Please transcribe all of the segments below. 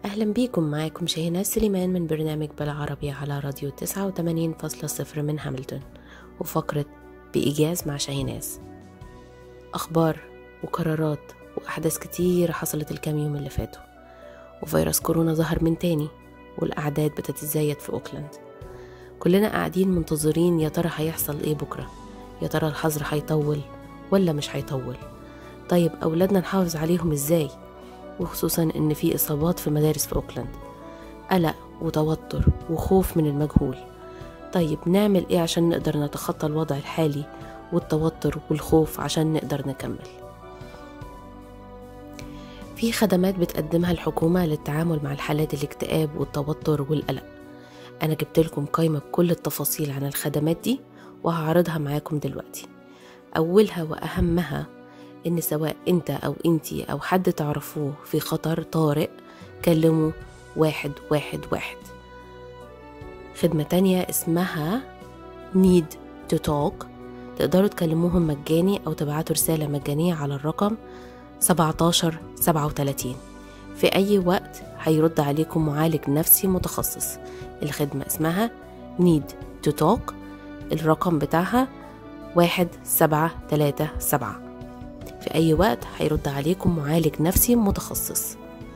أهلا بيكم معاكم شاهيناز سليمان من برنامج بالعربي على راديو 89.0 من هاملتون وفقرة بإيجاز مع شاهيناز أخبار وقرارات وأحداث كتير حصلت الكام يوم اللي فاتوا وفيروس كورونا ظهر من تاني والأعداد بتتزايد في أوكلاند كلنا قاعدين منتظرين يا ترى هيحصل إيه بكرة يا ترى الحظر هيطول ولا مش هيطول طيب أولادنا نحافظ عليهم إزاي وخصوصا إن في إصابات في مدارس في أوكلاند قلق وتوتر وخوف من المجهول طيب نعمل إيه عشان نقدر نتخطى الوضع الحالي والتوتر والخوف عشان نقدر نكمل في خدمات بتقدمها الحكومة للتعامل مع الحالات الاكتئاب والتوتر والقلق أنا جبت لكم قائمة بكل التفاصيل عن الخدمات دي وهعرضها معاكم دلوقتي أولها وأهمها إن سواء أنت أو أنتي أو حد تعرفوه في خطر طارئ كلموا واحد واحد واحد خدمة تانية اسمها need to talk تقدروا تكلموهم مجاني أو تبعتوا رسالة مجانية على الرقم 17 37 في أي وقت هيرد عليكم معالج نفسي متخصص الخدمة اسمها need to talk الرقم بتاعها واحد سبعة تلاتة سبعة في أي وقت هيرد عليكم معالج نفسي متخصص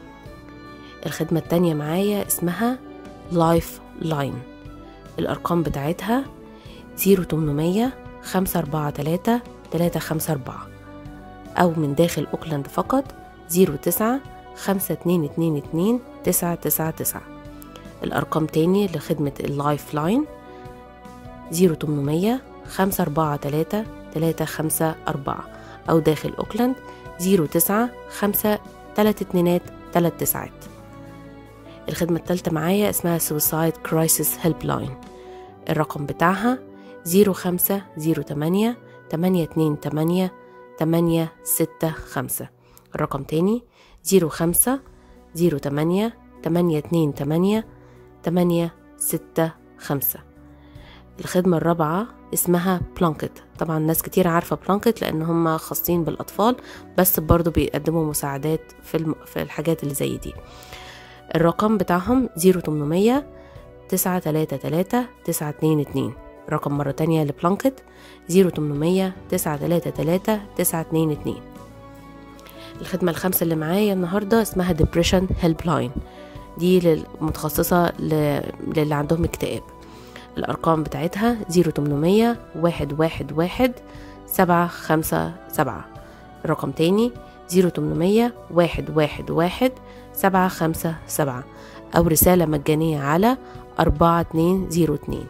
الخدمة التانية معايا اسمها لايف لاين الأرقام بتاعتها زيرو تمنمية خمسة أربعة تلاتة تلاتة خمسة أربعة أو من داخل أوكلاند فقط زيرو تسعة خمسة اتنين اتنين اتنين تسعة تسعة تسعة الأرقام تاني لخدمة اللايف لاين زيرو تمنمية خمسة أربعة تلاتة تلاتة خمسة أربعة أو داخل أوكلاند زيرو تسعة خمسة تلات اتنينات تلات تسعات الخدمة التالتة معايا اسمها Suicide Crisis Helpline الرقم بتاعها زيرو خمسة زيرو تمانية تمانية اتنين تمانية تمانية ستة خمسة الرقم تاني زيرو خمسة زيرو تمانية تمانية اتنين تمانية تمانية ستة خمسة الخدمة الرابعة اسمها بلانكت طبعا ناس كتير عارفة بلانكت لأن هم خاصين بالأطفال بس برضو بيقدموا مساعدات في, الم... في الحاجات اللي زي دي الرقم بتاعهم زيرو تمنمية تسعة تلاتة تلاتة تسعة اتنين اتنين رقم مرة تانية لبلانكت زيرو تمنمية تسعة تلاتة تلاتة تسعة اتنين اتنين الخدمة الخامسة اللي معايا النهاردة اسمها Depression Helpline دي متخصصة للي عندهم اكتئاب الأرقام بتاعتها زيرو تمنمية واحد واحد واحد سبعة خمسة سبعة رقم تاني زيرو تمنمية واحد واحد واحد سبعة خمسة سبعة أو رسالة مجانية على أربعة اتنين زيرو اتنين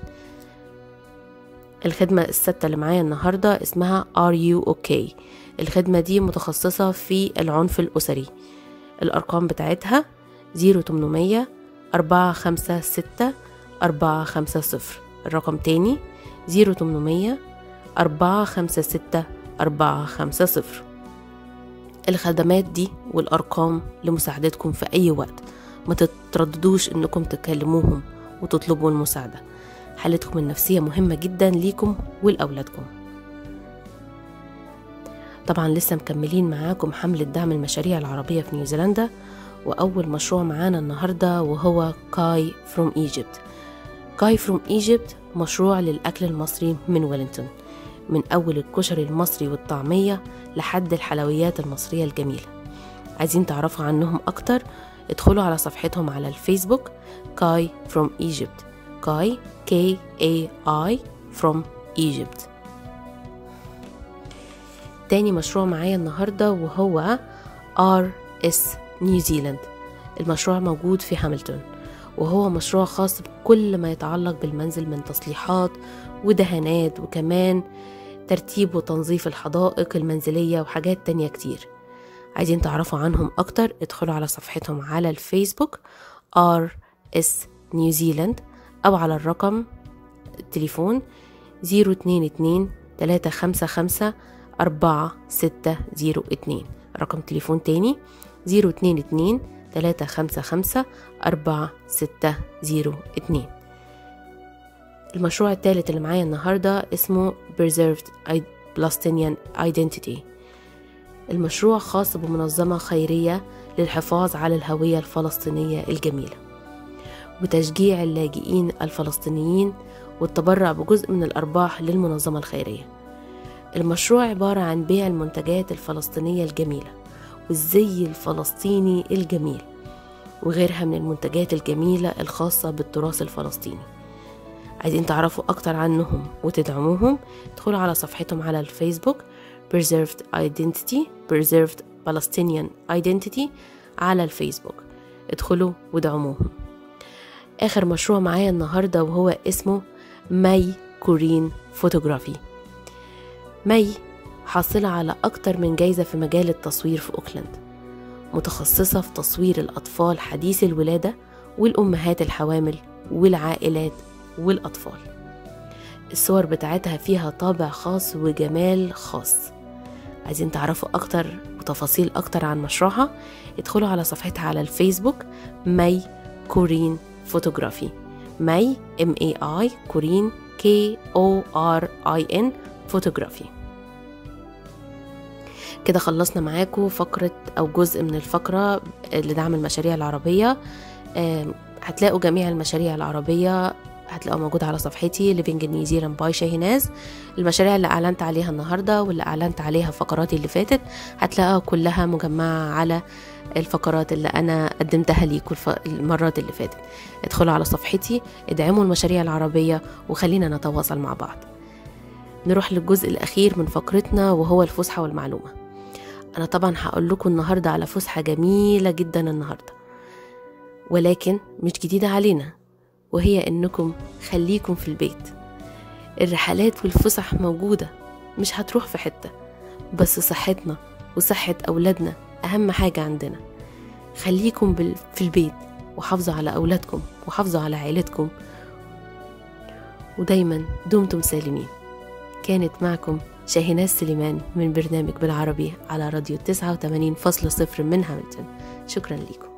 الخدمة الستة اللي معايا النهاردة اسمها Are You OK الخدمة دي متخصصة في العنف الأسري الأرقام بتاعتها زيرو تمنمية أربعة خمسة ستة أربعة خمسة صفر الرقم تاني زيرو تمنمية أربعة خمسة ستة أربعة خمسة صفر الخدمات دي والأرقام لمساعدتكم في أي وقت ما تترددوش إنكم تكلموهم وتطلبوا المساعدة حالتكم النفسية مهمة جدا ليكم ولأولادكم طبعا لسه مكملين معاكم حملة دعم المشاريع العربية في نيوزيلندا وأول مشروع معانا النهاردة وهو كاي فروم ايجيبت كاي فروم ايجيبت مشروع للأكل المصري من ويلينغتون من أول الكشري المصري والطعمية لحد الحلويات المصرية الجميلة عايزين تعرفوا عنهم أكتر ادخلوا على صفحتهم على الفيسبوك كاي فروم ايجيبت كاي K A I from Egypt تاني مشروع معايا النهاردة وهو R S نيوزيلاند المشروع موجود في هاملتون وهو مشروع خاص بكل ما يتعلق بالمنزل من تصليحات ودهانات وكمان ترتيب وتنظيف الحدائق المنزلية وحاجات تانية كتير عايزين تعرفوا عنهم أكتر ادخلوا على صفحتهم على الفيسبوك R S نيوزيلاند أو على الرقم التليفون زيرو اتنين اتنين تلاتة خمسة خمسة أربعة ستة زيرو اتنين رقم تليفون تاني زيرو اتنين اتنين تلاتة خمسة خمسة أربعة ستة زيرو اتنين المشروع الثالث اللي معايا النهاردة اسمه Preserved Palestinian Identity المشروع خاص بمنظمة خيرية للحفاظ على الهوية الفلسطينية الجميلة وتشجيع اللاجئين الفلسطينيين والتبرع بجزء من الأرباح للمنظمة الخيرية المشروع عبارة عن بيع المنتجات الفلسطينية الجميلة والزي الفلسطيني الجميل وغيرها من المنتجات الجميلة الخاصة بالتراث الفلسطيني عايزين تعرفوا أكتر عنهم وتدعموهم ادخلوا على صفحتهم على الفيسبوك Preserved Identity Preserved Palestinian Identity على الفيسبوك ادخلوا ودعموهم آخر مشروع معايا النهاردة وهو اسمه ماي كورين فوتوغرافي ماي حاصلة على أكتر من جايزة في مجال التصوير في أوكلاند متخصصة في تصوير الأطفال حديث الولادة والأمهات الحوامل والعائلات والأطفال الصور بتاعتها فيها طابع خاص وجمال خاص عايزين تعرفوا أكتر وتفاصيل أكتر عن مشروعها ادخلوا على صفحتها على الفيسبوك ماي كورين فوتوغرافي ماي ام اي اي كورين كي او ار اي ان فوتوغرافي كده خلصنا معاكم فقرة أو جزء من الفقرة لدعم المشاريع العربية هتلاقوا جميع المشاريع العربية هتلاقوا موجودة على صفحتي Living in New Zealand by شاهيناز المشاريع اللي أعلنت عليها النهاردة واللي أعلنت عليها فقراتي اللي فاتت هتلاقوها كلها مجمعة على الفقرات اللي أنا قدمتها ليكم المرات اللي فاتت ادخلوا على صفحتي ادعموا المشاريع العربية وخلينا نتواصل مع بعض نروح للجزء الأخير من فقرتنا وهو الفسحة والمعلومة أنا طبعا هقول لكم النهاردة على فسحة جميلة جدا النهاردة ولكن مش جديدة علينا وهي إنكم خليكم في البيت الرحلات والفسح موجودة مش هتروح في حتة بس صحتنا وصحة أولادنا أهم حاجة عندنا خليكم في البيت وحافظوا على أولادكم وحافظوا على عائلتكم ودايما دمتم سالمين كانت معكم شاهناز سليمان من برنامج بالعربي على راديو 89.0 من هاملتون شكرا لكم